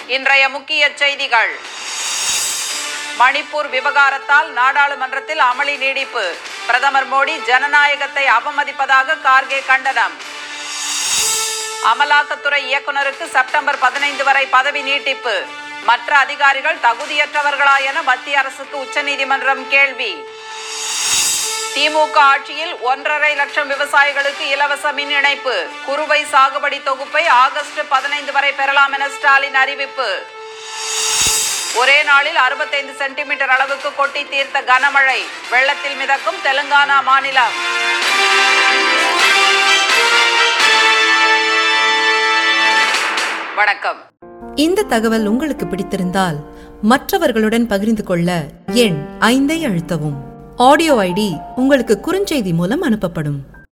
இன்றைய முக்கிய செய்திகள் மணிப்பூர் விவகாரத்தால் நாடாளுமன்றத்தில் அமளி நீடிப்பு பிரதமர் மோடி ஜனநாயகத்தை அவமதிப்பதாக கார்கே கண்டனம் அமலாக்கத்துறை இயக்குநருக்கு செப்டம்பர் பதினைந்து வரை பதவி நீட்டிப்பு மற்ற அதிகாரிகள் தகுதியற்றவர்களா என மத்திய அரசுக்கு உச்சநீதிமன்றம் கேள்வி திமுக ஆட்சியில் ஒன்றரை லட்சம் விவசாயிகளுக்கு இலவச மின் இணைப்பு குறுவை சாகுபடி தொகுப்பை ஆகஸ்ட் பதினைந்து வரை பெறலாம் என ஸ்டாலின் அறிவிப்பு ஒரே நாளில் அறுபத்தைந்து சென்டிமீட்டர் அளவுக்கு கொட்டி தீர்த்த கனமழை வெள்ளத்தில் மிதக்கும் தெலுங்கானா மாநிலம் வணக்கம் இந்த தகவல் உங்களுக்கு பிடித்திருந்தால் மற்றவர்களுடன் பகிர்ந்து கொள்ள எண் ஐந்தை அழுத்தவும் ஆடியோ ஐடி உங்களுக்கு குறுஞ்செய்தி மூலம் அனுப்பப்படும்